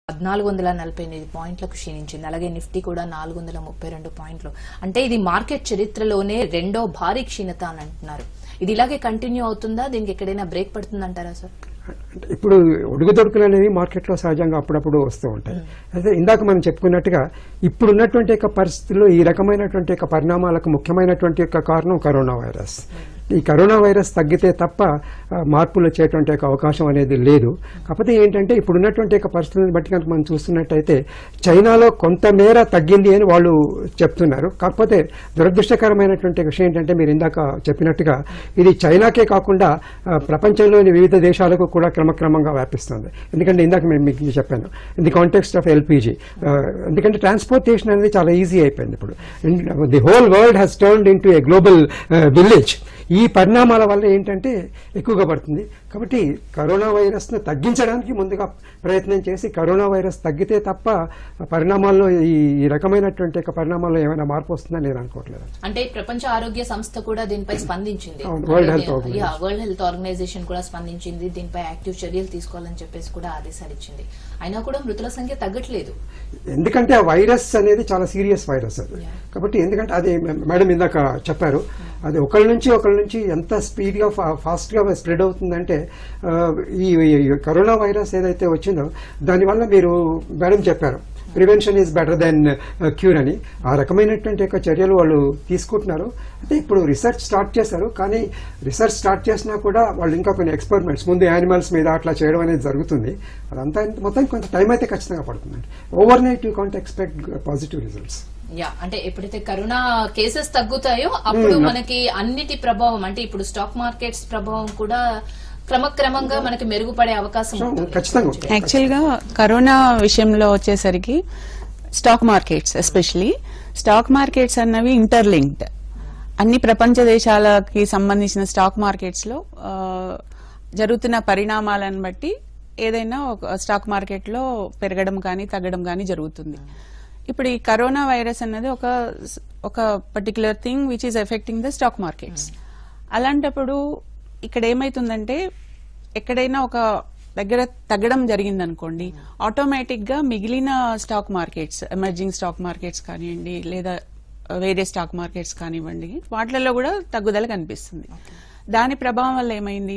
పద్నాలుగు వందల నలభై ఎనిమిది పాయింట్లకు క్షీణించింది అలాగే నిఫ్టీ కూడా నాలుగు వందల ముప్పై రెండు పాయింట్లు అంటే ఇది మార్కెట్ చరిత్రలోనే రెండో భారీ క్షీణత అని అంటున్నారు ఇది ఇలాగే కంటిన్యూ అవుతుందా దీనికి ఎక్కడైనా బ్రేక్ పడుతుందంటారా సార్ అంటే ఇప్పుడు ఉడుగుదొడుకులు అనేవి మార్కెట్లో సహజంగా అప్పుడప్పుడు వస్తూ ఉంటాయి అయితే ఇందాక మనం చెప్పుకున్నట్టుగా ఇప్పుడు ఉన్నటువంటి యొక్క పరిస్థితుల్లో ఈ రకమైనటువంటి యొక్క పరిణామాలకు ముఖ్యమైనటువంటి యొక్క కారణం కరోనా వైరస్ ఈ కరోనా వైరస్ తగ్గితే తప్ప ఆ, మార్పులు వచ్చేటువంటి యొక్క అవకాశం అనేది లేదు కాకపోతే ఏంటంటే ఇప్పుడు ఉన్నటువంటి యొక్క పరిస్థితులను బట్టి కనుక మనం చూస్తున్నట్టయితే చైనాలో కొంతమేర తగ్గింది అని వాళ్ళు చెప్తున్నారు కాకపోతే దురదృష్టకరమైనటువంటి విషయం ఏంటంటే మీరు ఇందాక చెప్పినట్టుగా ఇది చైనాకే కాకుండా ఆ, ప్రపంచంలోని వివిధ దేశాలకు కూడా క్రమక్రమంగా వ్యాపిస్తుంది ఎందుకంటే ఇందాక మేము మీకు చెప్పాను in the context of LPG ఎందుకంటే ట్రాన్స్పోర్టేషన్ అనేది చాలా ఈజీ అయిపోయింది ఇప్పుడు the whole world has turned in to a global village ఈ పరిణామాల వల్ల ఏంటంటే ఎక్కువగా పడుతుంది కాబట్టి కరోనా వైరస్ను తగ్గించడానికి ముందుగా ప్రయత్నం చేసి కరోనా వైరస్ తగ్గితే తప్ప పరిణామాల్లో ఈ ఈ రకమైనటువంటి యొక్క పరిణామాల్లో ఏమైనా మార్పు వస్తుందని నేను అనుకోవట్లేదు అంటే ప్రపంచ ఆరోగ్య సంస్థ కూడా దీనిపై స్పందించింది అవును, World Health అంటే, Organization. Yeah, World Health Organization కూడా స్పందించింది దీనిపై యాక్టివ్ చర్యలు తీసుకోవాలని చెప్పేసి కూడా ఆదేశాలు ఇచ్చింది అయినా కూడా మృతుల సంఖ్య తగ్గట్లేదు ఎందుకంటే ఆ వైరస్ అనేది చాలా సీరియస్ వైరస్ అది Yeah. కాబట్టి ఎందుకంటే అది మే- మేడం ఇందాక చెప్పారు అది ఒకళ్ళ నుంచి ఒకళ్ళ నుంచి ఎంత స్పీడ్గా ఫాస్ట్గా స్ప్రెడ్ అవుతుందంటే ఆ, ఈ ఈ కరోనా వైరస్ ఏదైతే వచ్చిందో దానివల్ల మీరు మేడం చెప్పారు prevention is better than cure అని ఆ రకమైనటువంటి యొక్క చర్యలు వాళ్ళు తీసుకుంటున్నారు అయితే ఇప్పుడు రీసెర్చ్ స్టార్ట్ చేశారు కానీ రీసెర్చ్ స్టార్ట్ చేసినా కూడా వాళ్ళు ఇంకా కొన్ని ఎక్స్పెరిమెంట్స్ ముందు యానిమల్స్ మీద అట్లా చేయడం అనేది జరుగుతుంది అదంతా మొత్తం కొంత టైం అయితే ఖచ్చితంగా పడుతుంది overnight you can't expect positive results yeah అంటే ఎప్పుడైతే కరోనా కేసెస్ తగ్గుతాయో అప్పుడు మనకి అన్నిటి ప్రభావం అంటే ఇప్పుడు స్టాక్ మార్కెట్స్ ప్రభావం కూడా క్రమక్రమంగా మనకి మెరుగుపడే అవకాశం ఉంటుంది ఖచ్చితంగా ఉంటుంది. యాక్చువల్గా కరోనా విషయంలో వచ్చేసరికి stock markets especially stock markets అన్నవి ఇంటర్లింక్డ్ అన్ని ప్రపంచ దేశాలకి సంబంధించిన స్టాక్ మార్కెట్స్ లో ఆ, జరుగుతున్న పరిణామాలను బట్టి ఏదైనా ఒక స్టాక్ మార్కెట్ లో పెరగడం కానీ తగ్గడం కానీ జరుగుతుంది ఇప్పుడు ఈ కరోనా వైరస్ అన్నది ఒక ఒక particular thing which is affecting the stock markets అలాంటప్పుడు ఇక్కడ ఏమైతుందంటే ఎక్కడైనా ఒక దగ్గర తగ్గడం జరిగిందనుకోండి ఆటోమేటిక్ గా మిగిలిన stock markets emerging stock markets కానివ్వండి లేదా వేరే స్టాక్ మార్కెట్స్ కానివ్వండి వాటిలలో కూడా తగ్గుదల కనిపిస్తుంది దాని ప్రభావం వల్ల ఏమైంది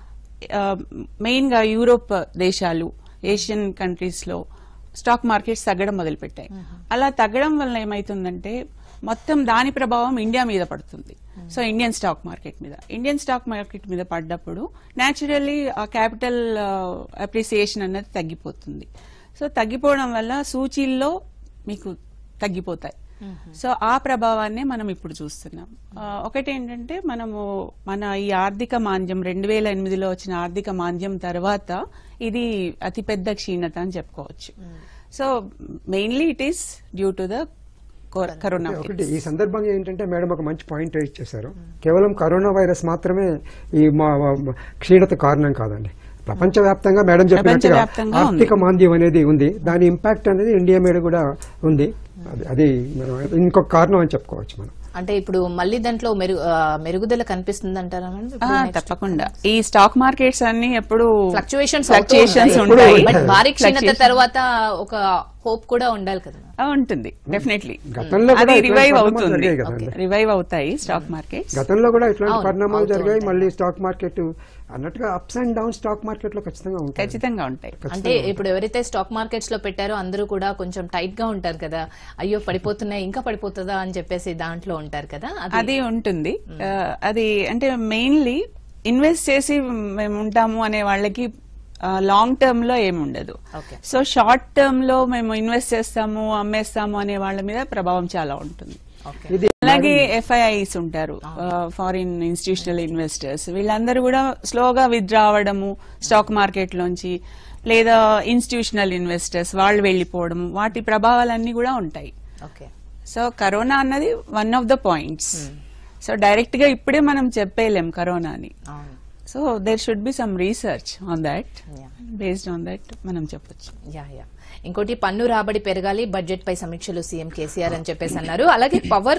మెయిన్ గా యూరోప్ దేశాలు ఏషియన్ కంట్రీస్ లో స్టాక్ మార్కెట్స్ తగ్గడం మొదలుపెట్టాయి అలా తగ్గడం వల్ల ఏమైతుందంటే మొత్తం దాని ప్రభావం ఇండియా మీద పడుతుంది సో ఇండియన్ స్టాక్ మార్కెట్ మీద ఇండియన్ స్టాక్ మార్కెట్ మీద పడ్డప్పుడు న్యాచురల్లీ ఆ క్యాపిటల్ అప్రిసియేషన్ అన్నది తగ్గిపోతుంది సో తగ్గిపోవడం వల్ల సూచీల్లో మీకు తగ్గిపోతాయి సో ఆ ప్రభావాన్నే మనం ఇప్పుడు చూస్తున్నాం ఆ, ఒకటి ఏంటంటే మనము మన ఈ ఆర్థిక మాంద్యం రెండు వేల ఎనిమిదిలో వచ్చిన ఆర్థిక మాంద్యం తర్వాత ఇది అతిపెద్ద క్షీణత అని చెప్పుకోవచ్చు so mainly it is due to the corona ఒకటి ఈ సందర్భంగా ఏంటంటే మేడం ఒక మంచి పాయింట్ రేజ్ చేశారు కేవలం కరోనా వైరస్ మాత్రమే ఈ మా మా- క్షీణత కారణం కాదండి ప్రపంచవ్యాప్తంగా మేడం చెప్పినట్టుగా ప్రపంచవ్యాప్తంగా ఉంది. ఆర్థిక మాంద్యం అనేది ఉంది దాని ఇంపాక్ట్ అనేది ఇండియా మీద కూడా ఉంది అది- అది మనం ఇంకొక కారణం అని చెప్పుకోవచ్చు మనం అంటే ఇప్పుడు మళ్ళీ దాంట్లో మెరుగు ఆ, మెరుగుదల కనిపిస్తుంది అంటారా మేడం? ఆ, ఇప్పుడు next తప్పకుండా ఈ స్టాక్ మార్కెట్స్ అన్ని ఎప్పుడు ఫ్లక్చుయేషన్స్ ఫ్లక్చుయేషన్స్ ఎప్పుడూ ఉంటాయి ఉంటాయి. బట్ భారీ క్షీణత Fluctuations. తర్వాత ఒక హోప్ కూడా ఉండాలి కదా ఆ, ఉంటుంది డెఫినెట్లీ గతంలో కూడా అది ఇట్లాంటి రివైవ్ పరిణామాలు అవుతుంది జరిగాయి కదండి. రివైవ్ అవుతాయి స్టాక్ మార్కెట్స్ గతంలో కూడా ఇట్లాంటి అవును, పరిణామాలు అవుతూ జరిగాయి ఉంటాయి. మళ్ళీ స్టాక్ మార్కెట్ అన్నట్టుగా ups and down stock market లో ఖచ్చితంగా ఉంటాయి ఖచ్చితంగా ఉంటాయి అంటే ఇప్పుడు ఎవరైతే స్టాక్ మార్కెట్స్ లో పెట్టారో అందరూ కూడా కొంచెం టైట్ గా ఉంటారు కదా అయ్యో పడిపోతున్నాయి ఇంకా పడిపోతుందా అని చెప్పేసి దాంట్లో ఉంటారు కదా అది అది ఉంటుంది ఆ, అది అంటే మెయిన్లీ ఇన్వెస్ట్ చేసి మేము ఉంటాము అనే వాళ్ళకి లాంగ్ టర్మ్ లో ఏముండదు Okay. సో షార్ట్ టర్మ్ లో మేము ఇన్వెస్ట్ చేస్తాము అమ్మేస్తాము అనే వాళ్ళ మీద ప్రభావం చాలా ఉంటుంది ఓకే ఇది అలాగే ఎఫ్ఐఐస్ ఉంటారు ఫారిన్ ఇన్స్టిట్యూషనల్ ఇన్వెస్టర్స్ వీళ్ళందరూ కూడా స్లోగా విత్డ్రా అవ్వడము స్టాక్ మార్కెట్ లోంచి లేదా ఇన్స్టిట్యూషనల్ ఇన్వెస్టర్స్ వాళ్ళు వెళ్ళిపోవడము వాటి ప్రభావాలన్నీ కూడా ఉంటాయి ఓకే సో కరోనా అన్నది one of the points so direct గా ఇప్పుడే మనం చెప్పేయలేం కరోనా అని అవును so there should be some research on that Yeah. Based on that మనం చెప్పొచ్చు యా యా ఇంకోటి పన్ను రాబడి పెరగాలి బడ్జెట్ పై సమీక్షలు సీఎం కేసీఆర్ అని చెప్పేసి అన్నారు అలాగే పవర్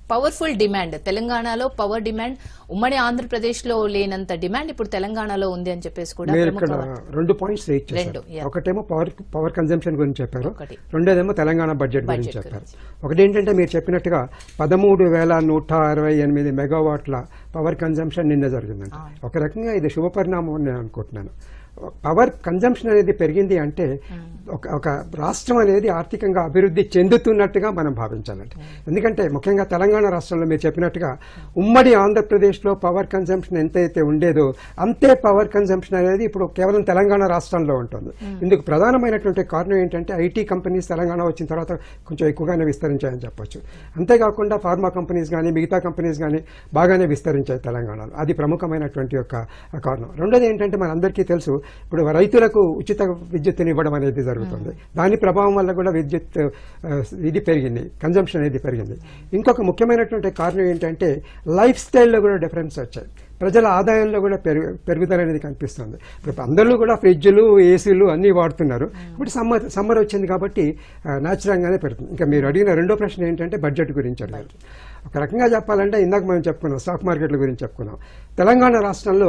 పవర్ఫుల్ డిమాండ్ తెలంగాణలో పవర్ డిమాండ్ ఉమ్మడి ఆంధ్రప్రదేశ్ లో లేనంత డిమాండ్ ఇప్పుడు తెలంగాణలో ఉంది అని చెప్పేసి కూడా మీరు ప్రముఖ ఇక్కడ రెండు పాయింట్స్ రీచ్ చేశారు రెండు, yeah. ఒకటేమో పవర్ పవర్ కన్జంప్షన్ గురించి చెప్పారు ఒకటి. రెండోదేమో తెలంగాణ బడ్జెట్ గురించి Budget చెప్పారు ఒకటి ఏంటంటే మీరు చెప్పినట్టుగా పదమూడు వేల నూట అరవై ఎనిమిది మెగావాట్ల పవర్ కన్జంప్షన్ నిన్న జరిగిందండి ఒక రకంగా ఇది శుభపరిణామం అని నేను అనుకుంటున్నాను పవర్ కన్జంప్షన్ అనేది పెరిగింది అంటే ఒక ఒక రాష్ట్రం అనేది ఆర్థికంగా అభివృద్ధి చెందుతున్నట్టుగా మనం భావించాలండి ఎందుకంటే ముఖ్యంగా తెలంగాణ రాష్ట్రంలో మీరు చెప్పినట్టుగా ఉమ్మడి ఆంధ్రప్రదేశ్లో పవర్ కన్జంప్షన్ ఎంతైతే ఉండేదో అంతే పవర్ కన్జంప్షన్ అనేది ఇప్పుడు కేవలం తెలంగాణ రాష్ట్రంలో ఉంటుంది ఇందుకు ప్రధానమైనటువంటి కారణం ఏంటంటే ఐటీ కంపెనీస్ తెలంగాణ వచ్చిన తర్వాత కొంచెం ఎక్కువగానే విస్తరించాయని చెప్పొచ్చు అంతేకాకుండా ఫార్మా కంపెనీస్ కానీ మిగతా కంపెనీస్ కానీ బాగానే విస్తరించాయి తెలంగాణలో అది ప్రముఖమైనటువంటి యొక్క కారణం రెండోది ఏంటంటే మనందరికీ తెలుసు ఇప్పుడు రైతులకు ఉచిత విద్యుత్తుని ఇవ్వడం అనేది జరుగుతుంది దాని ప్రభావం వల్ల కూడా విద్యుత్ ఆ, ఇది పెరిగింది కన్జంప్షన్ అనేది పెరిగింది ఇంకొక ముఖ్యమైనటువంటి కారణం ఏంటంటే లైఫ్ స్టైల్లో కూడా డిఫరెన్స్ వచ్చాయి ప్రజల ఆదాయంలో కూడా పెరుగు పెరుగుదల అనేది కనిపిస్తుంది ఇప్పుడు అందరూ కూడా ఫ్రిడ్జ్లు ఏసీలు అన్నీ వాడుతున్నారు ఇప్పుడు సమ్మర్ సమ్మర్ వచ్చింది కాబట్టి న్యాచురల్గానే పెరుగుతుంది ఇంకా మీరు అడిగిన రెండో ప్రశ్న ఏంటంటే బడ్జెట్ గురించి అడిగారు ఒక రకంగా చెప్పాలంటే ఇందాక మనం చెప్పుకున్నాం స్టాక్ మార్కెట్ల గురించి చెప్పుకున్నాం తెలంగాణ రాష్ట్రంలో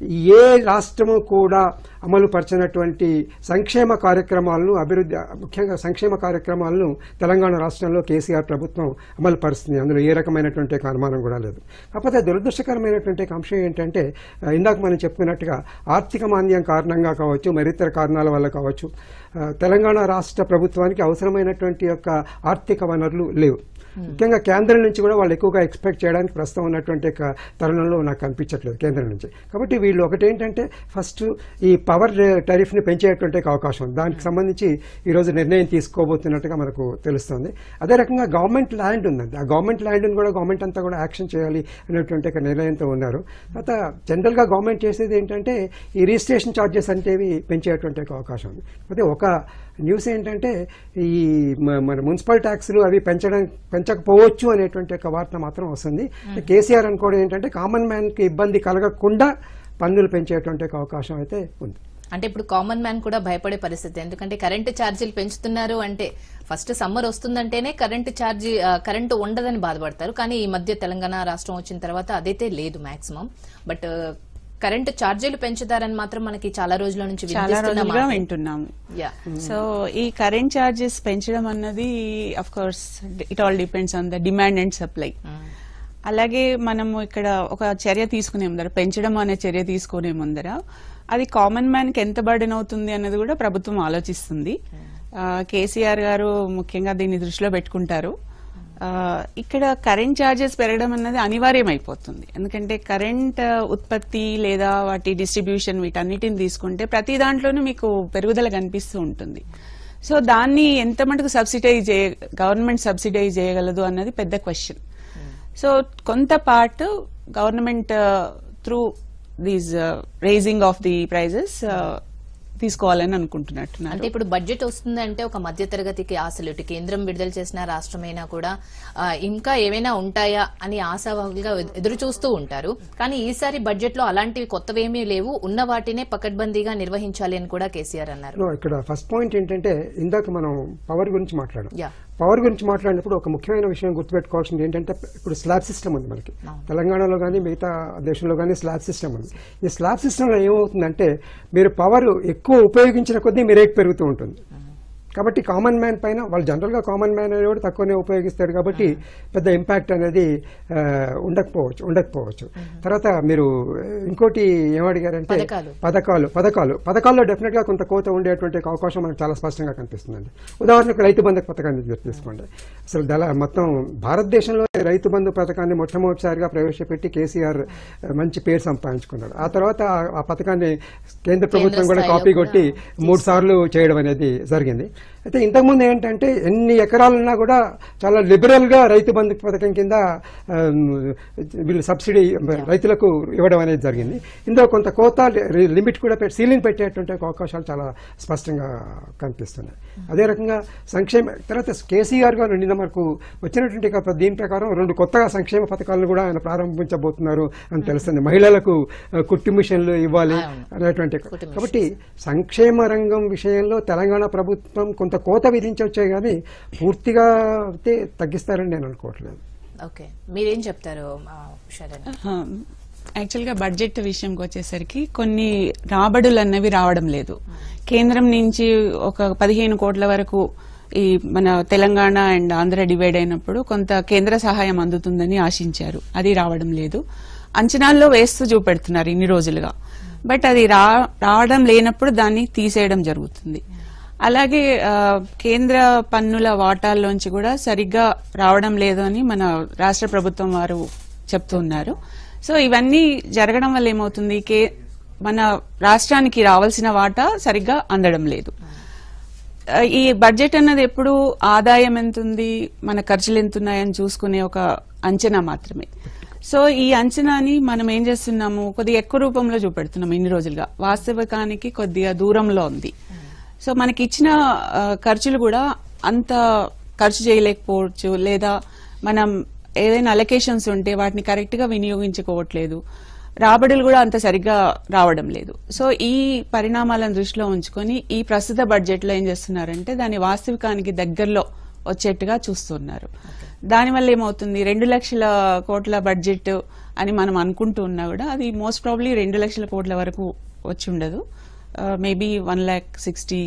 ఏ రాష్ట్రము కూడా అమలు పరిచినటువంటి సంక్షేమ కార్యక్రమాలను అభివృద్ధి ముఖ్యంగా సంక్షేమ కార్యక్రమాలను తెలంగాణ రాష్ట్రంలో కేసీఆర్ ప్రభుత్వం అమలు పరుస్తుంది అందులో ఏ రకమైనటువంటి ఒక అనుమానం కూడా లేదు కాకపోతే దురదృష్టకరమైనటువంటి ఒక అంశం ఏంటంటే ఆ, ఇందాక మనం చెప్పుకున్నట్టుగా ఆర్థిక మాంద్యం కారణంగా కావచ్చు మరితర కారణాల వల్ల కావచ్చు ఆ, తెలంగాణ రాష్ట్ర ప్రభుత్వానికి అవసరమైనటువంటి యొక్క ఆర్థిక వనరులు లేవు ముఖ్యంగా కేంద్రం నుంచి కూడా వాళ్ళు ఎక్కువగా ఎక్స్పెక్ట్ చేయడానికి ప్రస్తుతం ఉన్నటువంటి ఒక తరుణంలో నాకు కనిపించట్లేదు కేంద్రం నుంచి కాబట్టి వీళ్ళు ఒకటి ఏంటంటే ఫస్ట్ ఈ పవర్ టారిఫ్ని పెంచేటువంటి ఒక అవకాశం ఉంది దానికి సంబంధించి ఈరోజు నిర్ణయం తీసుకోబోతున్నట్టుగా మనకు తెలుస్తుంది అదే రకంగా గవర్నమెంట్ ల్యాండ్ ఉందండి ఆ గవర్నమెంట్ ల్యాండ్ని కూడా గవర్నమెంట్ అంతా కూడా యాక్షన్ చేయాలి అనేటువంటి ఒక నిర్ణయంతో ఉన్నారు తర్వాత జనరల్గా గవర్నమెంట్ చేసేది ఏంటంటే ఈ రిజిస్ట్రేషన్ ఛార్జెస్ అనేవి పెంచేటువంటి ఒక అవకాశం ఉంది అయితే ఒక న్యూస్ ఏంటంటే ఈ మ- మన మున్సిపల్ ట్యాక్స్లు అవి పెంచడం పెంచకపోవచ్చు అనేటువంటి ఒక వార్త మాత్రం వస్తుంది కేసీఆర్ అనుకోవడం ఏంటంటే కామన్ మ్యాన్కి ఇబ్బంది కలగకుండా పన్నులు పెంచేటువంటి ఒక అవకాశం అయితే ఉంది అంటే ఇప్పుడు కామన్ మ్యాన్ కూడా భయపడే పరిస్థితి ఎందుకంటే కరెంటు ఛార్జీలు పెంచుతున్నారు అంటే ఫస్ట్ సమ్మర్ వస్తుందంటేనే కరెంటు ఛార్జీ ఆ, కరెంటు ఉండదని బాధపడతారు కానీ ఈ మధ్య తెలంగాణ రాష్ట్రం వచ్చిన తర్వాత అదైతే లేదు మాక్సిమం బట్ కరెంటు ఛార్జీలు పెంచుతారని మాత్రం మనకి చాలా రోజుల నుంచి చాలా వినిపిస్తున్న రోజులుగా మాట. వింటున్నాము యా సో ఈ కరెంట్ చార్జెస్ పెంచడం అన్నది of course it all depends on the demand and supply అలాగే మనము ఇక్కడ ఒక చర్య తీసుకునే ముందర పెంచడం అనే చర్య తీసుకునే ముందర అది కామన్ మ్యాన్ కి ఎంత బర్డెన్ అవుతుంది అన్నది కూడా ప్రభుత్వం ఆలోచిస్తుంది ఆ, కేసీఆర్ గారు ముఖ్యంగా దీన్ని దృష్టిలో పెట్టుకుంటారు ఆ, ఇక్కడ కరెంట్ ఛార్జెస్ పెరగడం అన్నది అనివార్యం అయిపోతుంది ఎందుకంటే కరెంట్ ఉత్పత్తి లేదా వాటి డిస్ట్రిబ్యూషన్ వీటన్నిటిని తీసుకుంటే ప్రతి దాంట్లోనూ మీకు పెరుగుదల కనిపిస్తూ ఉంటుంది సో దాన్ని ఎంత మటుకు సబ్సిడైజ్ చేయ గవర్నమెంట్ సబ్సిడైజ్ చేయగలదు అన్నది పెద్ద క్వశ్చన్ సో కొంత part government through these raising of the prices తీసుకోవాలని అనుకుంటున్నట్టున్నారు అంటే ఇప్పుడు బడ్జెట్ వస్తుందంటే ఒక మధ్య తరగతికి ఆశలు ఇటు కేంద్రం విడుదల చేసిన రాష్ట్రమైనా కూడా ఆ, ఇంకా ఏమైనా ఉంటాయా అని ఆశావాహులుగా ఎదు- ఎదురు చూస్తూ ఉంటారు కానీ ఈసారి బడ్జెట్ లో అలాంటివి కొత్తవేమీ లేవు ఉన్న వాటినే పకడ్బందీగా నిర్వహించాలి అని కూడా కేసీఆర్ అన్నారు No, ఇక్కడ ఫస్ట్ పాయింట్ ఏంటంటే ఇందాక మనం పవర్ గురించి మాట్లాడాం యా పవర్ గురించి మాట్లాడినప్పుడు ఒక ముఖ్యమైన విషయం గుర్తుపెట్టుకోవాల్సింది ఏంటంటే ఇప్పుడు స్లాబ్ సిస్టమ్ ఉంది మనకి తెలంగాణలో కానీ మిగతా దేశంలో కానీ స్లాబ్ సిస్టమ్ ఉంది ఈ స్లాబ్ సిస్టంలో ఏమవుతుందంటే మీరు పవర్ ఎక్కువ ఉపయోగించిన కొద్దీ మీ రేట్ పెరుగుతూ ఉంటుంది కాబట్టి కామన్ మ్యాన్ పైన వాళ్ళు జనరల్గా కామన్ మ్యాన్ అనేది కూడా తక్కువనే ఉపయోగిస్తాడు కాబట్టి పెద్ద ఇంపాక్ట్ అనేది ఆ, ఉండకపోవచ్చు ఉండకపోవచ్చు తర్వాత మీరు ఇంకోటి ఏమడిగారంటే పథకాలు. పథకాలు పథకాలు పథకాల్లో డెఫినెట్ గా కొంత కోత ఉండేటువంటి ఒక అవకాశం మనకు చాలా స్పష్టంగా కనిపిస్తుందండి ఉదాహరణకు రైతు బంధు పథకాన్ని మీరు తీసుకోండి అసలు దళ మొత్తం భారతదేశంలో రైతు బంధు పథకాన్ని మొట్టమొదటిసారిగా ప్రవేశపెట్టి కేసీఆర్ ఆ, మంచి పేరు సంపాదించుకున్నాడు ఆ తర్వాత ఆ- ఆ పథకాన్ని కేంద్ర ప్రభుత్వం కూడా స్థాయిలో కాపీ కొట్టి మూడు సార్లు చేయడం అనేది జరిగింది అయితే ఇంతకుముందు ఏంటంటే ఎన్ని ఎకరాలున్నా కూడా చాలా లిబరల్ గా రైతు బంధు పథకం కింద ఆమ్, వీళ్ళు సబ్సిడీ రైతులకు ఇవ్వడం అనేది జరిగింది ఇందులో కొంత కోత లి- లిమిట్ కూడా పెట్టి సీలింగ్ పెట్టేటువంటి ఒక అవకాశాలు చాలా స్పష్టంగా కనిపిస్తున్నాయి అదే రకంగా సంక్షేమ తర్వాత కేసీఆర్ గారు నిన్న మనకు వచ్చినటువంటి ఒక దీని ప్రకారం రెండు కొత్తగా సంక్షేమ పథకాలను కూడా ఆయన ప్రారంభించబోతున్నారు అని తెలుస్తుంది మహిళలకు ఆ, కుట్టు మిషన్లు ఇవ్వాలి అవును. అనేటువంటి కుట్టు మిషన్స్. కాబట్టి సంక్షేమ రంగం విషయంలో తెలంగాణ ప్రభుత్వం కొంత కోత విధించవచ్చే కానీ పూర్తిగా అయితే తగ్గిస్తారని నేను అనుకోవట్లేదు ఓకే మీరేం చెప్తారు ఆ, శరణ్ యాక్చువల్గా బడ్జెట్ విషయంకి వచ్చేసరికి కొన్ని రాబడులు అన్నవి రావడం లేదు కేంద్రం నుంచి ఒక పదిహేను కోట్ల వరకు ఈ మన తెలంగాణ అండ్ ఆంధ్ర డివైడ్ అయినప్పుడు కొంత కేంద్ర సహాయం అందుతుందని ఆశించారు అది రావడం లేదు అంచనాల్లో వేస్తూ చూపెడుతున్నారు ఇన్ని రోజులుగా బట్ అది రా రావడం లేనప్పుడు దాన్ని తీసేయడం జరుగుతుంది అలాగే ఆ, కేంద్ర పన్నుల వాటాల్లోంచి కూడా సరిగ్గా రావడం లేదు అని మన రాష్ట్ర ప్రభుత్వం వారు చెప్తున్నారు సో ఇవన్నీ జరగడం వల్ల ఏమవుతుంది కే మన రాష్ట్రానికి రావాల్సిన వాటా సరిగ్గా అందడం లేదు ఆ, ఈ బడ్జెట్ అన్నది ఎప్పుడు ఆదాయం ఎంత ఉంది మన ఖర్చులు ఎంత ఉన్నాయని చూసుకునే ఒక అంచనా మాత్రమే సో ఈ అంచనాని మనం ఏం చేస్తున్నాము కొద్దిగా ఎక్కువ రూపంలో చూపెడుతున్నాం ఇన్ని రోజులుగా వాస్తవికానికి కొద్దిగా దూరంలో ఉంది సో మనకి ఇచ్చిన ఆ, ఖర్చులు కూడా అంత ఖర్చు చేయలేకపోవచ్చు లేదా మనం ఏదైనా అలొకేషన్స్ ఉంటే వాటిని కరెక్ట్ గా వినియోగించుకోవట్లేదు రాబడులు కూడా అంత సరిగ్గా రావడం లేదు సో ఈ పరిణామాలను దృష్టిలో ఉంచుకొని ఈ ప్రస్తుత బడ్జెట్ లో ఏం చేస్తున్నారంటే దాని వాస్తవికానికి దగ్గరలో వచ్చేట్టుగా చూస్తున్నారు దానివల్ల ఏమవుతుంది రెండు లక్షల కోట్ల బడ్జెట్ అని మనం అనుకుంటూ ఉన్నా కూడా అది మోస్ట్ ప్రాబ్లీ రెండు లక్షల కోట్ల వరకు వచ్చి ఉండదు maybe one lakh sixty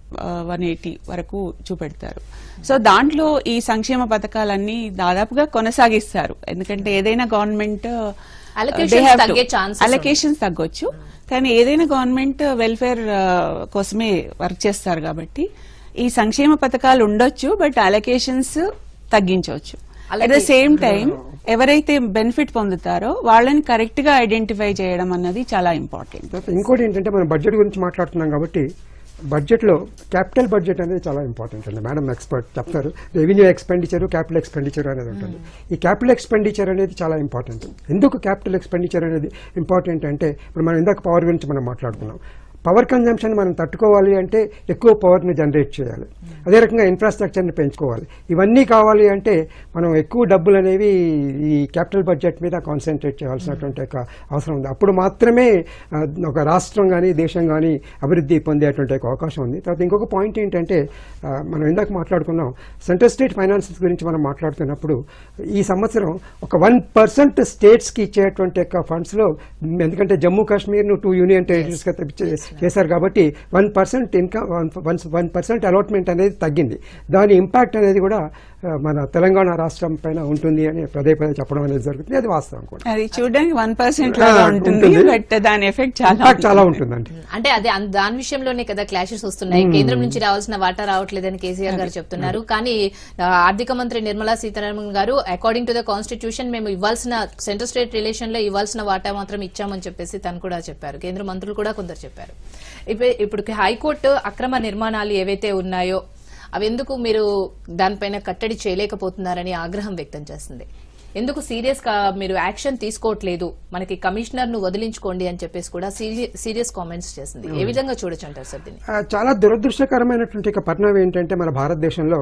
one eighty వరకు చూపెడతారు సో దాంట్లో ఈ సంక్షేమ పథకాలన్నీ దాదాపుగా కొనసాగిస్తారు ఎందుకంటే ఏదైనా గవర్నమెంట్ Allocations తగ్గే chances అలొకేషన్స్ తగ్గొచ్చు కానీ ఏదైనా గవర్నమెంట్ వెల్ఫేర్ కోసమే వర్క్ చేస్తారు కాబట్టి ఈ సంక్షేమ పథకాలు ఉండొచ్చు బట్ అలొకేషన్స్ తగ్గించవచ్చు అట్ ద సేమ్ టైం ఎవరైతే బెనిఫిట్ పొందుతారో వాళ్ళని కరెక్ట్ గా ఐడెంటిఫై చేయడం అన్నది చాలా ఇంపార్టెంట్ తర్వాత ఇంకోటి ఏంటంటే మనం బడ్జెట్ గురించి మాట్లాడుతున్నాం కాబట్టి బడ్జెట్లో క్యాపిటల్ బడ్జెట్ అనేది చాలా ఇంపార్టెంట్ అండి మేడం ఎక్స్పర్ట్ చెప్తారు రెవెన్యూ ఎక్స్పెండిచర్ క్యాపిటల్ ఎక్స్పెండిచర్ అనేది ఉంటుంది ఈ క్యాపిటల్ ఎక్స్పెండిచర్ అనేది చాలా ఇంపార్టెంట్ ఎందుకు క్యాపిటల్ ఎక్స్పెండిచర్ అనేది ఇంపార్టెంట్ అంటే ఇప్పుడు మనం ఇందాక పవర్ గురించి మనం మాట్లాడుకున్నాం పవర్ కన్జంప్షన్ మనం తట్టుకోవాలి అంటే ఎక్కువ పవర్ని జనరేట్ చేయాలి అదే రకంగా ఇన్ఫ్రాస్ట్రక్చర్ని పెంచుకోవాలి ఇవన్నీ కావాలి అంటే మనం ఎక్కువ డబ్బులు అనేవి ఈ క్యాపిటల్ బడ్జెట్ మీద కాన్సన్ట్రేట్ చేయాల్సినటువంటి ఒక అవసరం ఉంది అప్పుడు మాత్రమే ఆ, ఒక రాష్ట్రం కానీ దేశం కానీ అభివృద్ధి పొందేటువంటి ఒక అవకాశం ఉంది తర్వాత ఇంకొక పాయింట్ ఏంటంటే ఆ, మనం ఇందాక మాట్లాడుకున్నాం సెంట్రల్ స్టేట్ ఫైనాన్సెస్ గురించి మనం మాట్లాడుతున్నప్పుడు ఈ సంవత్సరం ఒక వన్ పర్సెంట్ స్టేట్స్కి ఇచ్చేటువంటి యొక్క ఫండ్స్లో ఎందుకంటే జమ్మూ కాశ్మీర్ను టూ యూనియన్ టెరిటరీస్గా చేశారు కాబట్టి one percent income one one percent allotment అనేది తగ్గింది దాని ఇంపాక్ట్ అనేది కూడా ఆ, మన తెలంగాణ రాష్ట్రం పైన ఉంటుంది అని పదే పదే చెప్పడం అనేది జరుగుతుంది అది వాస్తవం కూడా అది చూడడానికి వన్ పర్సెంట్ ఆ, లాగా ఉంటుంది ఉంటుంది. బట్ దాని ఎఫెక్ట్ చాలా ఇంపాక్ట్ చాలా ఉంటుందండి అంటే అదే అన్- దాని విషయంలోనే కదా క్లాషెస్ వస్తున్నాయి కేంద్రం నుంచి రావాల్సిన వాటా రావట్లేదని కేసీఆర్ గారు చెప్తున్నారు కానీ ఆ, ఆర్థిక మంత్రి నిర్మలా సీతారామన్ గారు అకార్డింగ్ టు ద కాన్స్టిట్యూషన్ మేము ఇవ్వాల్సిన సెంట్రల్ స్టేట్ రిలేషన్ లో ఇవ్వాల్సిన వాటా మాత్రం ఇచ్చామని చెప్పేసి తను కూడా చెప్పారు కేంద్ర మంత్రులు కూడా కొందరు చెప్పారు ఇప్పు- ఇప్పుడు హైకోర్టు అక్రమ నిర్మాణాలు ఏవైతే ఉన్నాయో అవి ఎందుకు మీరు దానిపైన కట్టడి చేయలేకపోతున్నారని ఆగ్రహం వ్యక్తం చేస్తుంది ఎందుకు సీరియస్ గా మీరు యాక్షన్ తీసుకోవట్లేదు మనకి కమిషనర్ ను వదిలించుకోండి అని చెప్పేసి కూడా సీరియస్ కామెంట్స్ చేసింది ఏ విధంగా చూడొచ్చు అంటారు సార్ దీన్ని ఆ, చాలా దురదృష్టకరమైనటువంటి ఒక పరిణామం ఏంటంటే మన భారతదేశంలో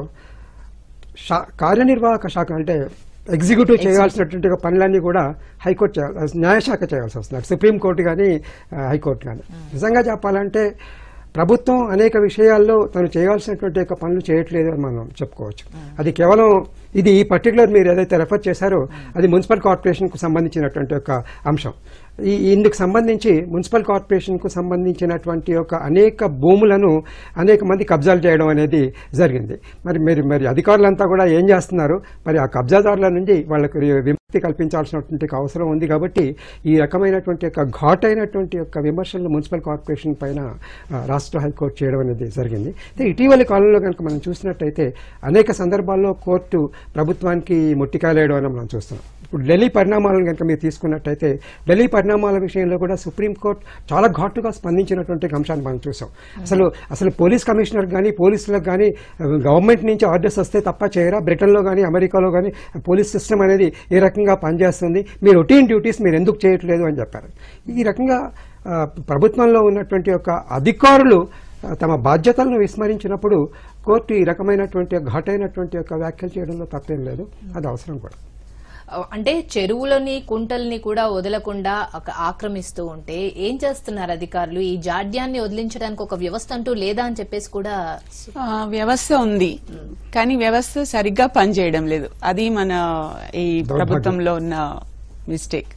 శా- కార్యనిర్వాహక శాఖ అంటే ఎగ్జిక్యూటివ్ చేయాల్సినటువంటి ఒక పనులన్నీ కూడా హైకోర్టు చేయాలి న్యాయశాఖ చేయాల్సి వస్తుంది సుప్రీంకోర్టు కానీ హైకోర్టు కానీ నిజంగా చెప్పాలంటే ప్రభుత్వం అనేక విషయాల్లో తను చేయాల్సినటువంటి ఒక పనులు చేయట్లేదు అని మనం చెప్పుకోవచ్చు అది కేవలం ఇది ఈ పర్టికులర్ మీరు ఏదైతే రెఫర్ చేశారో అది మున్సిపల్ కార్పొరేషన్కు సంబంధించినటువంటి ఒక అంశం ఈ ఇందుకు సంబంధించి మున్సిపల్ కార్పొరేషన్కు సంబంధించినటువంటి ఒక అనేక భూములను అనేక మంది కబ్జాలు చేయడం అనేది జరిగింది మరి మీరు మరి అధికారులంతా కూడా ఏం చేస్తున్నారు మరి ఆ కబ్జాదారుల నుండి వాళ్ళకి రి- విముక్తి కల్పించాల్సినటువంటి ఒక అవసరం ఉంది కాబట్టి ఈ రకమైనటువంటి ఒక ఘాటైనటువంటి యొక్క విమర్శలు మున్సిపల్ కార్పొరేషన్ పైన ఆ, రాష్ట్ర హైకోర్టు చేయడం అనేది జరిగింది అయితే ఇటీవలి కాలంలో కనుక మనం చూసినట్టయితే అనేక సందర్భాల్లో కోర్టు ప్రభుత్వానికి ముట్టికాయలేయడం అని మనం చూస్తున్నాం ఇప్పుడు ఢిల్లీ పరిణామాలను కనుక మీరు తీసుకున్నట్టయితే ఢిల్లీ పరిణామాల విషయంలో కూడా సుప్రీంకోర్టు చాలా ఘాటుగా స్పందించినటువంటి అంశాన్ని మనం చూసాం అసలు అసలు పోలీస్ కమిషనర్ కానీ పోలీసులకు కానీ గవర్నమెంట్ నుంచి ఆర్డర్స్ వస్తే తప్ప చేయరా బ్రిటన్లో కానీ అమెరికాలో కానీ పోలీస్ సిస్టమ్ అనేది ఏ రకంగా పనిచేస్తుంది మీరు రొటీన్ డ్యూటీస్ మీరు ఎందుకు చేయట్లేదు అని చెప్పారు ఈ రకంగా ఆ, ప్రభుత్వంలో ఉన్నటువంటి ఒక అధికారులు ఆ, తమ బాధ్యతలను విస్మరించినప్పుడు కోర్టు ఈ రకమైనటువంటి ఘాటైనటువంటి యొక్క వ్యాఖ్యలు చేయడంలో తప్పేం లేదు అది అవసరం కూడా ఆ, అంటే చెరువులని కుంటల్ని కూడా వదలకుండా ఒక ఆక్రమిస్తూ ఉంటే ఏం చేస్తున్నారు అధికారులు ఈ జాడ్యాన్ని వదిలించడానికి ఒక వ్యవస్థ అంటూ లేదా అని చెప్పేసి కూడా ఆ, వ్యవస్థ ఉంది కానీ వ్యవస్థ సరిగ్గా పనిచేయడం లేదు అది మన ఈ ప్రభుత్వంలో ఉన్న మిస్టేక్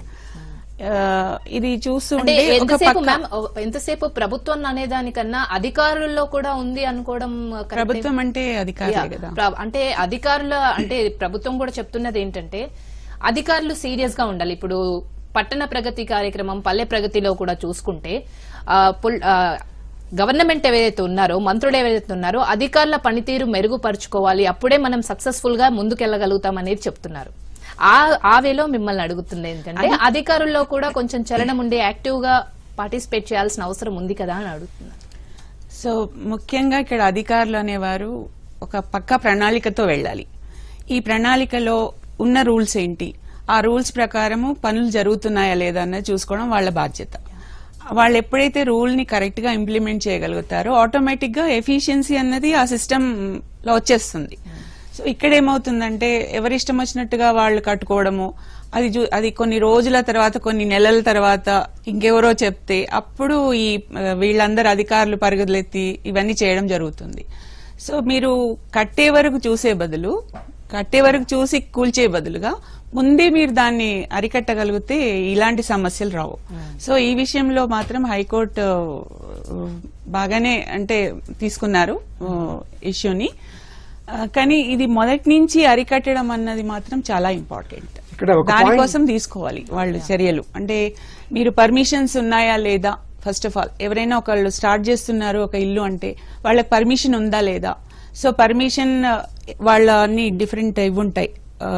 ఇది అంటే చూస్తుంటే ఒక ఎంతసేపు పక్క మ్యామ్ ఎంతసేపు ప్రభుత్వం అనేదానికన్నా అధికారుల్లో కూడా ఉంది అనుకోవడం correct ఏ? ప్రభుత్వం అంటే అధికారులే Yeah. కదా ప్ర- అంటే అధికారుల అంటే ప్రభుత్వం కూడా చెప్తున్నది ఏంటంటే అధికారులు సీరియస్ గా ఉండాలి ఇప్పుడు పట్టణ ప్రగతి కార్యక్రమం పల్లె ప్రగతిలో కూడా చూసుకుంటే ఆ, పుల్- ఆ, గవర్నమెంట్ ఏవైతే ఉన్నారో మంత్రులు ఏవైతే ఉన్నారో అధికారుల పనితీరు మెరుగుపరుచుకోవాలి అప్పుడే మనం సక్సెస్ఫుల్ గా ముందుకెళ్లగలుగుతాం అనేది చెప్తున్నారు ఆ ఆ వేలో మిమ్మల్ని అడుగుతుంది ఏంటంటే అధికారుల్లో కూడా కొంచెం చలనం ఉండి యాక్టివ్ గా పార్టిసిపేట్ చేయాల్సిన అవసరం ఉంది కదా అని అడుగుతున్నారు సో ముఖ్యంగా ఇక్కడ అధికారులు అనేవారు ఒక పక్క ప్రణాళికతో వెళ్ళాలి ఈ ప్రణాళికలో ఉన్న రూల్స్ ఏంటి ఆ రూల్స్ ప్రకారము పనులు జరుగుతున్నాయా లేదా అన్నది చూసుకోవడం వాళ్ళ బాధ్యత వాళ్ళు ఎప్పుడైతే రూల్ ని కరెక్ట్ గా ఇంప్లిమెంట్ చేయగలుగుతారో ఆటోమేటిక్ గా ఎఫిషియన్సీ అన్నది ఆ సిస్టమ్ లో వచ్చేస్తుంది సో ఇక్కడ ఏమవుతుందంటే ఎవరిష్టం వచ్చినట్టుగా వాళ్ళు కట్టుకోవడము అది చూ- అది కొన్ని రోజుల తర్వాత కొన్ని నెలల తర్వాత ఇంకెవరో చెప్తే అప్పుడు ఈ ఆ, వీళ్ళందరు అధికారులు పరుగులెత్తి ఇవన్నీ చేయడం జరుగుతుంది సో మీరు కట్టే వరకు చూసే బదులు కట్టే వరకు చూసి కూల్చే బదులుగా ముందే మీరు దాన్ని అరికట్టగలిగితే ఇలాంటి సమస్యలు రావు సో ఈ విషయంలో మాత్రం హైకోర్టు ఆ, బాగానే అంటే తీసుకున్నారు ఇష్యూని కానీ ఇది మొదటి నుంచి అరికట్టడం అన్నది మాత్రం చాలా ఇంపార్టెంట్ ఇక్కడ ఒక దానికోసం తీసుకోవాలి వాళ్ళు చర్యలు అంటే మీరు పర్మిషన్స్ ఉన్నాయా లేదా ఫస్ట్ ఆఫ్ ఆల్ ఎవరైనా ఒకళ్ళు స్టార్ట్ చేస్తున్నారు ఒక ఇల్లు అంటే వాళ్ళకి పర్మిషన్ ఉందా లేదా సో పర్మిషన్ వాళ్ళ అన్ని డిఫరెంట్ ఇవి ఉంటాయి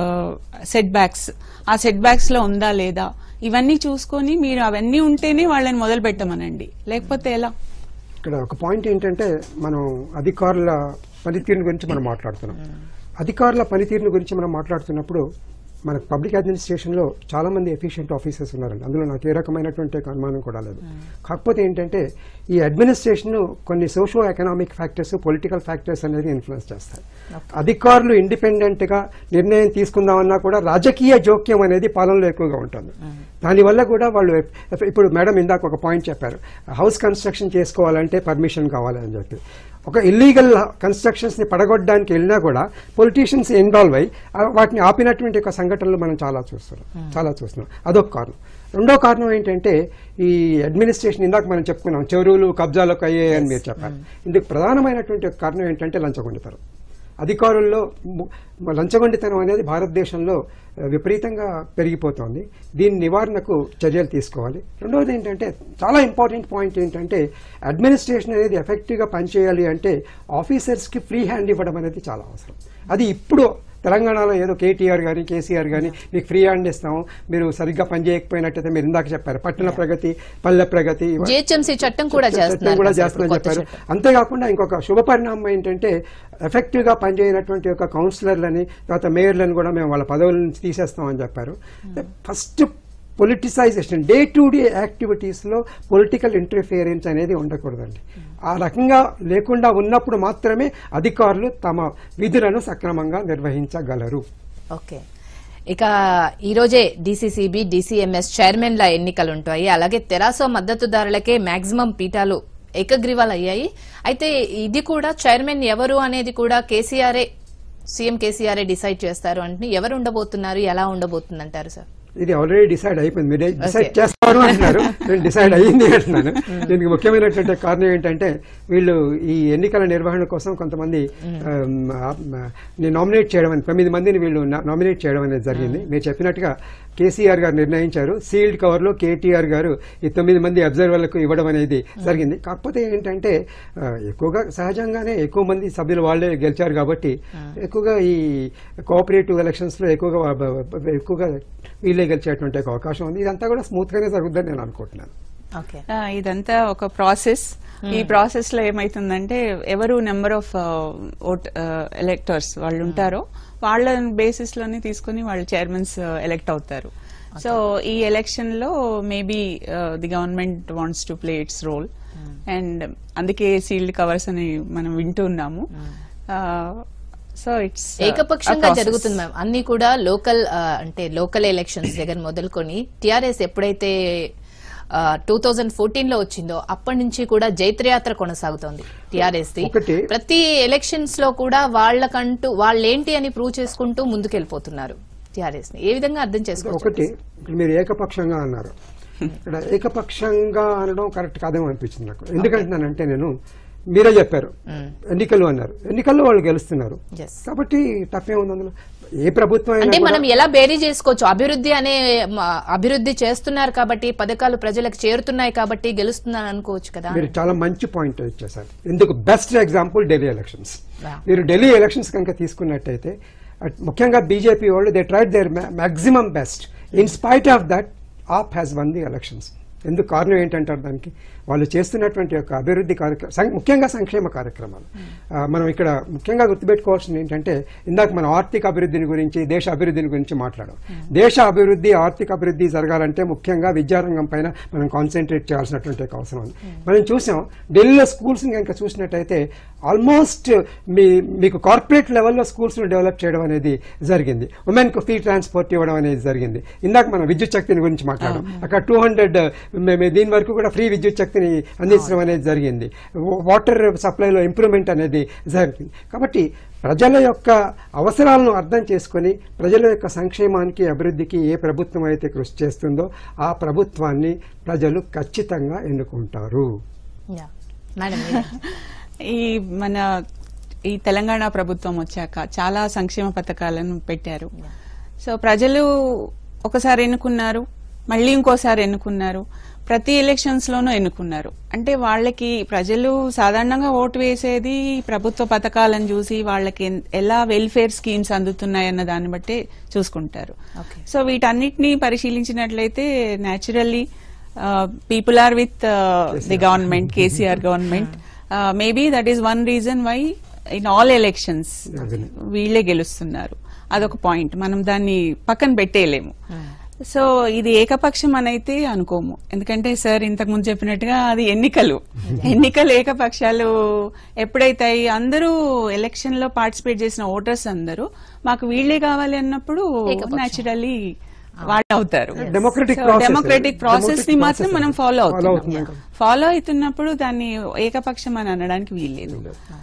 సెట్ బ్యాక్స్ ఆ సెట్ బ్యాక్స్ లో ఉందా లేదా ఇవన్నీ చూసుకొని మీరు అవన్నీ ఉంటేనే వాళ్ళని మొదలు పెట్టమనండి లేకపోతే ఎలా ఇక్కడ ఒక పాయింట్ ఏంటంటే మనం అధికారుల పనితీరుని గురించి మనం మాట్లాడుతున్నాం అధికారుల పనితీరుని గురించి మనం మాట్లాడుతున్నప్పుడు మన పబ్లిక్ అడ్మినిస్ట్రేషన్లో చాలా మంది ఎఫిషియెంట్ ఆఫీసర్స్ ఉన్నారండి అందులో నాకు ఏ రకమైనటువంటి అనుమానం కూడా లేదు కాకపోతే ఏంటంటే ఈ అడ్మినిస్ట్రేషన్ కొన్ని socio economic factors political factors అనేది ఇన్ఫ్లుయెన్స్ చేస్తాయి అధికారులు ఇండిపెండెంట్ గా నిర్ణయం తీసుకుందామన్నా కూడా రాజకీయ జోక్యం అనేది పాలనలో ఎక్కువగా ఉంటుంది దానివల్ల కూడా వాళ్ళు ఎఫ్- ఇప్పుడు మేడం ఇందాక ఒక పాయింట్ చెప్పారు హౌస్ కన్స్ట్రక్షన్ చేసుకోవాలంటే పర్మిషన్ కావాలి అని చెప్పి ఒక ఇల్లీగల్ కన్స్ట్రక్షన్స్ ని పడగొట్టడానికి వెళ్ళినా కూడా పొలిటీషియన్స్ ఇన్వాల్వ్ అయ్యి ఆ వాటిని ఆపినటువంటి ఒక సంఘటనలు మనం చాలా చూస్తున్నాం చాలా చూస్తున్నాం అదొక కారణం రెండో కారణం ఏంటంటే ఈ అడ్మినిస్ట్రేషన్ ఇందాక మనం చెప్పుకున్నాం చెరువులు కబ్జాలకు అయ్యాయని మీరు చెప్పారు ఇందుకు ప్రధానమైనటువంటి ఒక కారణం ఏంటంటే లంచగొండితనం అధికారుల్లో ము- లంచగొండితనం అనేది భారతదేశంలో ఆ, విపరీతంగా పెరిగిపోతోంది దీని నివారణకు చర్యలు తీసుకోవాలి రెండవది ఏంటంటే చాలా ఇంపార్టెంట్ పాయింట్ ఏంటంటే అడ్మినిస్ట్రేషన్ అనేది ఎఫెక్టివ్గా పనిచేయాలి అంటే ఆఫీసర్స్కి ఫ్రీ హ్యాండ్ ఇవ్వడం అనేది చాలా అవసరం అది ఇప్పుడు తెలంగాణలో ఏదో కేటీఆర్ గాని కేసీఆర్ గాని మీకు ఫ్రీ హ్యాండ్ ఇస్తాము మీరు సరిగ్గా పనిచేయకపోయినట్టయితే మీరు ఇందాక చెప్పారు పట్టణ ప్రగతి పల్లె ప్రగతి ఇవ- జిహెచ్ఎంసీ చట్టం కూడా చట్టం చేస్తున్నారు కూడా కదా సార్ ఇప్పుడు చేస్తామని కొత్త చెప్పారు చట్టం. అంతేకాకుండా ఇంకొక శుభ పరిణామం ఏంటంటే ఎఫెక్టివ్ గా పనిచేయనటువంటి ఒక కౌన్సిలర్లని తర్వాత మేయర్లను కూడా మేము వాళ్ళ పదవుల నుంచి తీసేస్తామని చెప్పారు first politicization day to day activities లో పొలిటికల్ ఇంటర్ఫియరెన్స్ అనేది ఉండకూడదండి ఆ రకంగా లేకుండా ఉన్నప్పుడు మాత్రమే అధికారులు తమ విధులను సక్రమంగా నిర్వహించగలరు ఓకే ఇక ఈ రోజే డీసీసీబీ డీసీఎంఎస్ చైర్మన్ల ఎన్నికలు ఉంటాయి అలాగే తెరాస మద్దతుదారులకే మాక్సిమం పీఠాలు ఏకగ్రీవాలు అయ్యాయి అయితే ఇది కూడా చైర్మన్ ఎవరు అనేది కూడా కేసీఆర్ఏ సీఎం కేసీఆర్ఏ డిసైడ్ చేస్తారు అంటే ఎవరు ఉండబోతున్నారు ఎలా ఉండబోతుంది అంటారు సార్ ఇది ఆల్రెడీ డిసైడ్ అయిపోయింది మీరు డిసైడ్ Okay. చేస్తారు అంటున్నారు నేను డిసైడ్ అయ్యింది అంటున్నాను దీనికి ముఖ్యమైనటువంటి కారణం ఏంటంటే వీళ్ళు ఈ ఎన్నికల నిర్వహణ కోసం కొంతమంది నామినేట్ చేయడం అని తొమ్మిది మందిని వీళ్ళు నామినేట్ చేయడం అనేది జరిగింది మీరు చెప్పినట్టుగా కేసీఆర్ గారు నిర్ణయించారు సీల్డ్ కవర్ లో కేటీఆర్ గారు ఈ తొమ్మిది మంది అబ్జర్వర్లకు ఇవ్వడం అనేది జరిగింది కాకపోతే ఏంటంటే ఆ, ఎక్కువగా సహజంగానే ఎక్కువ మంది సభ్యులు వాళ్ళే గెలిచారు కాబట్టి ఎక్కువగా ఈ కోఆపరేటివ్ ఎలక్షన్స్ లో ఎక్కువగా బ- బ- ఎక్కువగా వీళ్ళే గెలిచేటువంటి ఒక అవకాశం ఉంది ఇదంతా కూడా స్మూత్ గానే జరుగుతుందని నేను అనుకుంటున్నాను ఓకే ఆ, ఇదంతా ఒక ప్రాసెస్ ఈ ప్రాసెస్ లో ఏమైతుందంటే ఎవరు నెంబర్ ఆఫ్ ఓట్ ఎలెక్టర్స్ వాళ్ళు ఉంటారో వాళ్ళ బేసిస్ లోనే తీసుకుని వాళ్ళు చైర్మన్స్ ఎలెక్ట్ అవుతారు సో ఈ ఎలక్షన్ లో maybe the government wants to play its role and అందుకే సీల్డ్ కవర్స్ అని మనం వింటూ ఉన్నాము సో ఇట్స్ ఏకపక్షంగా జరుగుతుంది మ్యామ్ అన్ని కూడా లోకల్ ఆ, అంటే లోకల్ ఎలక్షన్స్ దగ్గర మొదలుకొని టిఆర్ఎస్ ఎప్పుడైతే టూ థౌజండ్ ఫోర్టీన్ లో వచ్చిందో అప్పటి నుంచి కూడా జైత్రయాత్ర కొనసాగుతోంది టిఆర్ఎస్ ది ఒకటి ప్రతి ఎలక్షన్స్ లో కూడా వాళ్ళకంటూ వాళ్ళేంటి అని ప్రూవ్ చేసుకుంటూ ముందుకెళ్ళిపోతున్నారు టిఆర్ఎస్ ని ఏ విధంగా అర్థం చేసుకోవచ్చు ఒకటి ఇక్కడ మీరు ఏకపక్షంగా అన్నారు ఇక్కడ ఏకపక్షంగా అనడం కరెక్ట్ కాదేమో అనిపించింది నాకు ఎందుకంటున్నానంటే నేను మీరే చెప్పారు ఎన్నికలు అన్నారు ఎన్నికల్లో వాళ్ళు గెలుస్తున్నారు Yes. కాబట్టి తప్పేముంది అందులో ఏ ప్రభుత్వం అయినా అంటే కూడా- మనం ఎలా బేరీ చేసుకోవచ్చు అభివృద్ధి అనే మ, అభివృద్ధి చేస్తున్నారు కాబట్టి పథకాలు ప్రజలకు చేరుతున్నాయి కాబట్టి గెలుస్తున్నాను అనుకోవచ్చు కదా మీరు చాలా మంచి పాయింట్ ఇచ్చేసారు ఎందుకు best example Delhi elections Yeah. మీరు ఢిల్లీ ఎలక్షన్స్ కనుక తీసుకున్నట్టయితే అట్- ముఖ్యంగా బీజేపీ వాళ్ళు they tried their maximum best in spite of that AAP has won the elections ఎందుకు కారణం ఏంటంటారు దానికి వాళ్ళు చేస్తున్నటువంటి యొక్క అభివృద్ధి కార్యక్రమం ముఖ్యంగా సంక్షేమ కార్యక్రమాలు ఆ, మనం ఇక్కడ ముఖ్యంగా గుర్తుపెట్టుకోవాల్సింది ఏంటంటే ఇందాక మనం ఆర్థిక అభివృద్ధిని గురించి దేశ అభివృద్ధిని గురించి మాట్లాడాం దేశ అభివృద్ధి ఆర్థిక అభివృద్ధి జరగాలంటే ముఖ్యంగా విద్యారంగం పైన మనం కాన్సన్ట్రేట్ చేయాల్సినటువంటి ఒక అవసరం ఉంది మనం చూసాం ఢిల్లీలో స్కూల్స్ కనుక చూసినట్టయితే ఆల్మోస్ట్ మీ మీకు కార్పొరేట్ లెవెల్లో స్కూల్స్ డెవలప్ చేయడం అనేది జరిగింది ఉమెన్ కు ఫ్రీ ట్రాన్స్పోర్ట్ ఇవ్వడం అనేది జరిగింది ఇందాక మనం విద్యుత్ శక్తిని గురించి మాట్లాడడం అక్కడ టూ హండ్రెడ్ దీని వరకు కూడా ఫ్రీ విద్యుత్ శక్తిని అందించడం అనేది జరిగింది వాటర్ సప్లైలో ఇంప్రూవ్మెంట్ అనేది జరిగింది కాబట్టి ప్రజల యొక్క అవసరాలను అర్థం చేసుకొని ప్రజల యొక్క సంక్షేమానికి అభివృద్ధికి ఏ ప్రభుత్వం అయితే కృషి చేస్తుందో ఆ ప్రభుత్వాన్ని ప్రజలు ఖచ్చితంగా ఎన్నుకుంటారు యా. మేడం మీరే. ఈ మన ఈ తెలంగాణ ప్రభుత్వం వచ్చాక చాలా సంక్షేమ పథకాలను పెట్టారు సో ప్రజలు ఒకసారి ఎన్నుకున్నారు మళ్ళీ ఇంకోసారి ఎన్నుకున్నారు ప్రతి ఎలక్షన్స్ లోనూ ఎన్నుకున్నారు అంటే వాళ్ళకి ప్రజలు సాధారణంగా ఓటు వేసేది ప్రభుత్వ పథకాలను చూసి వాళ్ళకి ఎన్- ఎలా వెల్ఫేర్ స్కీమ్స్ అందుతున్నాయన్న దాన్ని బట్టే చూసుకుంటారు Okay. సో వీటన్నిటిని పరిశీలించినట్లయితే naturally people are with the government KCR government maybe that is one reason why in all elections వీళ్ళే గెలుస్తున్నారు అదొక పాయింట్ మనం దాన్ని పక్కన పెట్టేయలేము సో ఇది ఏకపక్షం అని అయితే అనుకోము ఎందుకంటే సార్ ఇంతకు ముందు చెప్పినట్టుగా అది ఎన్నికలు ఎన్నికలు ఏకపక్షాలు ఎప్పుడైతాయి అందరూ ఎలక్షన్ లో పార్టిసిపేట్ చేసిన ఓటర్స్ అందరూ మాకు వీళ్ళే కావాలి అన్నప్పుడు ఏకపక్షం. న్యాచురల్లీ వాళ్ళు అవుతారు Democratic process. డెమోక్రటిక్ ప్రాసెస్ ని Democratic మాత్రం process. మనం ఫాలో Follow అవుతున్నాం అవుతున్నాం. ఫాలో అవుతున్నప్పుడు దాన్ని ఏకపక్షం అని అనడానికి వీల్లేదు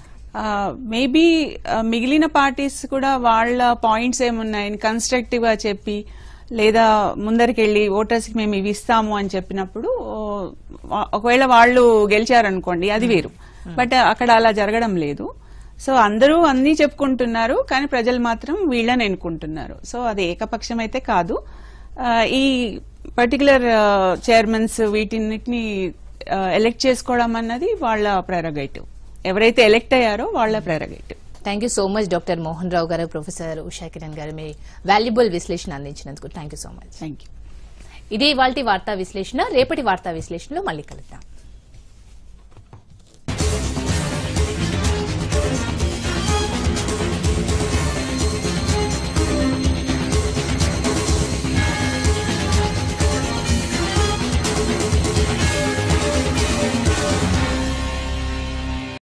మేబీ మిగిలిన పార్టీస్ కూడా వాళ్ళ పాయింట్స్ ఏమున్నాయని కన్స్ట్రక్టివ్ గా చెప్పి లేదా ముందరికెళ్ళి ఓటర్స్ కి మేము ఇవి ఇస్తాము అని చెప్పినప్పుడు ఆ, ఒకవేళ వాళ్ళు గెలిచారనుకోండి అది వేరు బట్ అక్కడ అలా జరగడం లేదు సో అందరూ అన్ని చెప్పుకుంటున్నారు కానీ ప్రజలు మాత్రం వీళ్ళని ఎన్నుకుంటున్నారు సో అది ఏకపక్షం అయితే కాదు ఆ, ఈ పర్టికులర్ చైర్మన్స్ వీటిన్నిటిని ఎలెక్ట్ చేసుకోవడం అన్నది వాళ్ళ ప్రెరగేటివ్ ఎవరైతే ఎలెక్ట్ అయ్యారో వాళ్ళ prerogative thank you so much doctor Mohan Rao గారు ప్రొఫెసర్ ఉషా కిరణ్ గారు మీ వాల్యుబుల్ విశ్లేషణ అందించినందుకు thank you so much thank you ఇది ఇవాల్టి వార్తా విశ్లేషణ రేపటి వార్తా విశ్లేషణలో మళ్ళీ కలుద్దాం